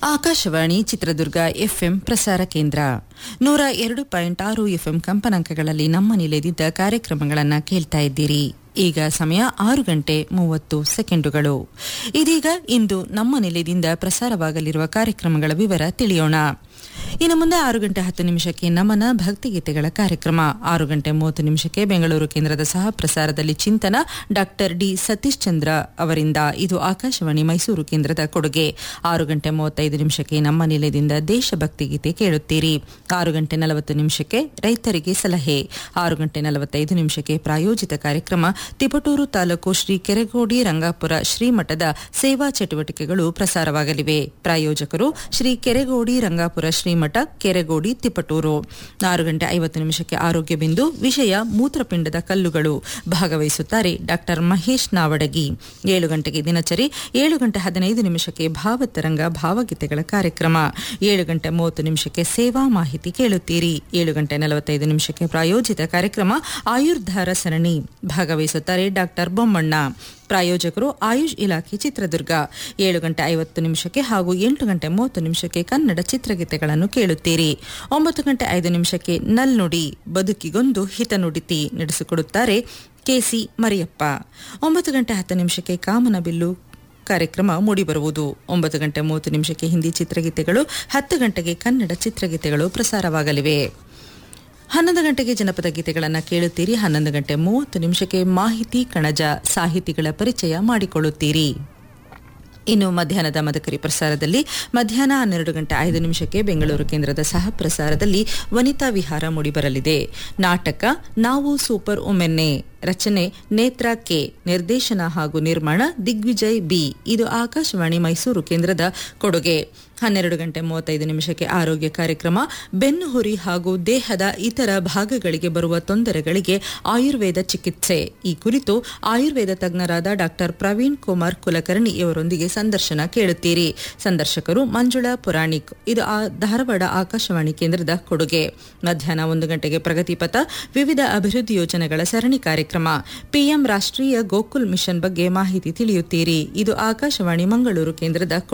Akashvani Chitradurga FM ಪ್ರಸಾರ ಕೇಂದ್ರ ನೂರ ಎರಡು ಪಾಯಿಂಟ್ ಆರು ಎಫ್ಎಂ ಕಂಪನಾಂಕಗಳಲ್ಲಿ ನಮ್ಮ ನಿಲಯದಿದ್ದ ಕಾರ್ಯಕ್ರಮಗಳನ್ನು ಕೇಳ್ತಾ ಇದ್ದೀರಿ ಈಗ ಸಮಯ ಆರು ಗಂಟೆ ಮೂವತ್ತು ಸೆಕೆಂಡುಗಳು ಇದೀಗ ಇಂದು ನಮ್ಮ ನಿಲಯದಿಂದ ಪ್ರಸಾರವಾಗಲಿರುವ ಕಾರ್ಯಕ್ರಮಗಳ ವಿವರ ತಿಳಿಯೋಣ ಇನ್ನು ಮುಂದೆ ಆರು ಗಂಟೆ ಹತ್ತು ನಿಮಿಷಕ್ಕೆ ನಮನ ಭಕ್ತಿಗೀತೆಗಳ ಕಾರ್ಯಕ್ರಮ ಆರು ಗಂಟೆ ಮೂವತ್ತು ನಿಮಿಷಕ್ಕೆ ಬೆಂಗಳೂರು ಕೇಂದ್ರದ ಸಹ ಪ್ರಸಾರದಲ್ಲಿ ಚಿಂತನ ಡಾಕ್ಟರ್ ಡಿ ಸತೀಶ್ ಚಂದ್ರ ಅವರಿಂದ ಇದು ಆಕಾಶವಾಣಿ ಮೈಸೂರು ಕೇಂದ್ರದ ಕೊಡುಗೆ ಆರು ಗಂಟೆ ಮೂವತ್ತೈದು ನಿಮಿಷಕ್ಕೆ ನಮ್ಮ ನಿಲಯದಿಂದ ದೇಶಭಕ್ತಿ ಗೀತೆ ಕೇಳುತ್ತೀರಿ ಆರು ಗಂಟೆ ನಲವತ್ತು ನಿಮಿಷಕ್ಕೆ ರೈತರಿಗೆ ಸಲಹೆ ಆರು ಗಂಟೆ ನಲವತ್ತೈದು ನಿಮಿಷಕ್ಕೆ ಪ್ರಾಯೋಜಿತ ಕಾರ್ಯಕ್ರಮ ತಿಪಟೂರು ತಾಲೂಕು ಶ್ರೀ ಕೆರೆಗೋಡಿ ರಂಗಾಪುರ ಶ್ರೀಮಠದ ಸೇವಾ ಚಟುವಟಿಕೆಗಳು ಪ್ರಸಾರವಾಗಲಿವೆ ಪ್ರಾಯೋಜಕರು ಶ್ರೀ ಕೆರೆಗೋಡಿ ರಂಗಾಪುರ ಶ್ರೀಮಠ ಕೆರೆಗೋಡಿ ತಿಪಟೂರು ಆರು ಗಂಟೆ ಐವತ್ತು ನಿಮಿಷಕ್ಕೆ ಆರೋಗ್ಯ ಬಿಂದು ವಿಷಯ ಮೂತ್ರಪಿಂಡದ ಕಲ್ಲುಗಳು ಭಾಗವಹಿಸುತ್ತಾರೆ ಡಾಕ್ಟರ್ ಮಹೇಶ್ ನಾವಡಗಿ ಏಳು ಗಂಟೆಗೆ ದಿನಚರಿ ಏಳು ಗಂಟೆ ಹದಿನೈದು ನಿಮಿಷಕ್ಕೆ ಭಾವತರಂಗ ಭಾವಗೀತೆಗಳ ಕಾರ್ಯಕ್ರಮ ಏಳು ಗಂಟೆ ಮೂವತ್ತು ನಿಮಿಷಕ್ಕೆ ಸೇವಾ ಮಾಹಿತಿ ಕೇಳುತ್ತೀರಿ ಏಳು ಗಂಟೆ ನಲವತ್ತೈದು ನಿಮಿಷಕ್ಕೆ ಪ್ರಾಯೋಜಿತ ಕಾರ್ಯಕ್ರಮ ಆಯುರ್ಧಾರ ಸರಣಿ ಭಾಗವಹಿಸುತ್ತಾರೆ ಡಾಕ್ಟರ್ ಬೊಮ್ಮಣ್ಣ ಪ್ರಾಯೋಜಕರು ಆಯುಷ್ ಇಲಾಖೆ ಚಿತ್ರದುರ್ಗ ಏಳು ಗಂಟೆ ಐವತ್ತು ನಿಮಿಷಕ್ಕೆ ಹಾಗೂ ಎಂಟು ಗಂಟೆ ಮೂವತ್ತು ನಿಮಿಷಕ್ಕೆ ಕನ್ನಡ ಚಿತ್ರಗೀತೆಗಳನ್ನು ಕೇಳುತ್ತೀರಿ ಒಂಬತ್ತು ಗಂಟೆ ಐದು ನಿಮಿಷಕ್ಕೆ ನಲ್ನುಡಿ ಬದುಕಿಗೊಂದು ಹಿತನುಡಿತಿ ನಡೆಸಿಕೊಡುತ್ತಾರೆ ಕೆಸಿ ಮರಿಯಪ್ಪ ಒಂಬತ್ತು ಗಂಟೆ ಹತ್ತು ನಿಮಿಷಕ್ಕೆ ಕಾಮನಬಿಲ್ಲು ಕಾರ್ಯಕ್ರಮ ಮೂಡಿಬರುವುದು ಒಂಬತ್ತು ಗಂಟೆ ಮೂವತ್ತು ನಿಮಿಷಕ್ಕೆ ಹಿಂದಿ ಚಿತ್ರಗೀತೆಗಳು ಹತ್ತು ಗಂಟೆಗೆ ಕನ್ನಡ ಚಿತ್ರಗೀತೆಗಳು ಪ್ರಸಾರವಾಗಲಿವೆ ಹನ್ನೊಂದು ಗಂಟೆಗೆ ಜನಪದ ಗೀತೆಗಳನ್ನು ಕೇಳುತ್ತೀರಿ ಹನ್ನೊಂದು ಗಂಟೆ ಮೂವತ್ತು ನಿಮಿಷಕ್ಕೆ ಮಾಹಿತಿ ಕಣಜ ಸಾಹಿತಿಗಳ ಪರಿಚಯ ಮಾಡಿಕೊಳ್ಳುತ್ತೀರಿ ಇನ್ನು ಮಧ್ಯಾಹ್ನದ ಮದಕರಿ ಪ್ರಸಾರದಲ್ಲಿ ಮಧ್ಯಾಹ್ನ ಹನ್ನೆರಡು ಗಂಟೆ ಐದು ನಿಮಿಷಕ್ಕೆ ಬೆಂಗಳೂರು ಕೇಂದ್ರದ ಸಹ ಪ್ರಸಾರದಲ್ಲಿ ವನಿತಾ ವಿಹಾರ ಮೂಡಿಬರಲಿದೆ ನಾಟಕ ನಾವು ಸೂಪರ್ ಒಮೆನ್ನೆ ರಚನೆ ನೇತ್ರ ಕೆ ನಿರ್ದೇಶನ ಹಾಗೂ ನಿರ್ಮಾಣ ದಿಗ್ವಿಜಯ್ ಬಿ ಇದು ಆಕಾಶವಾಣಿ ಮೈಸೂರು ಕೇಂದ್ರದ ಕೊಡುಗೆ ಹನ್ನೆರಡು ಗಂಟೆ ಮೂವತ್ತೈದು ನಿಮಿಷಕ್ಕೆ ಆರೋಗ್ಯ ಕಾರ್ಯಕ್ರಮ ಬೆನ್ನು ಹುರಿ ಹಾಗೂ ದೇಹದ ಇತರ ಭಾಗಗಳಿಗೆ ಬರುವ ತೊಂದರೆಗಳಿಗೆ ಆಯುರ್ವೇದ ಚಿಕಿತ್ಸೆ ಈ ಕುರಿತು ಆಯುರ್ವೇದ ತಜ್ಞರಾದ ಡಾಕ್ಟರ್ ಪ್ರವೀಣ್ ಕುಮಾರ್ ಕುಲಕರ್ಣಿ ಇವರೊಂದಿಗೆ ಸಂದರ್ಶನ ಕೇಳುತ್ತೀರಿ ಸಂದರ್ಶಕರು ಮಂಜುಳಾ ಪುರಾಣಿಕ್ ಇದು ಆ ಧಾರವಾಡ ಆಕಾಶವಾಣಿ ಕೇಂದ್ರದ ಕೊಡುಗೆ ಮಧ್ಯಾಹ್ನ ಒಂದು ಗಂಟೆಗೆ ಪ್ರಗತಿಪಥ ವಿವಿಧ ಅಭಿವೃದ್ಧಿ ಯೋಜನೆಗಳ ಸರಣಿ ಕಾರ್ಯಕ್ರಮ ಪಿಎಂ ರಾಷ್ಟ್ರೀಯ ಗೋಕುಲ್ ಮಿಷನ್ ಬಗ್ಗೆ ಮಾಹಿತಿ ತಿಳಿಯುತ್ತೀರಿ ಇದು ಆಕಾಶವಾಣಿ ಮಂಗಳೂರು ಕೇಂದ್ರದ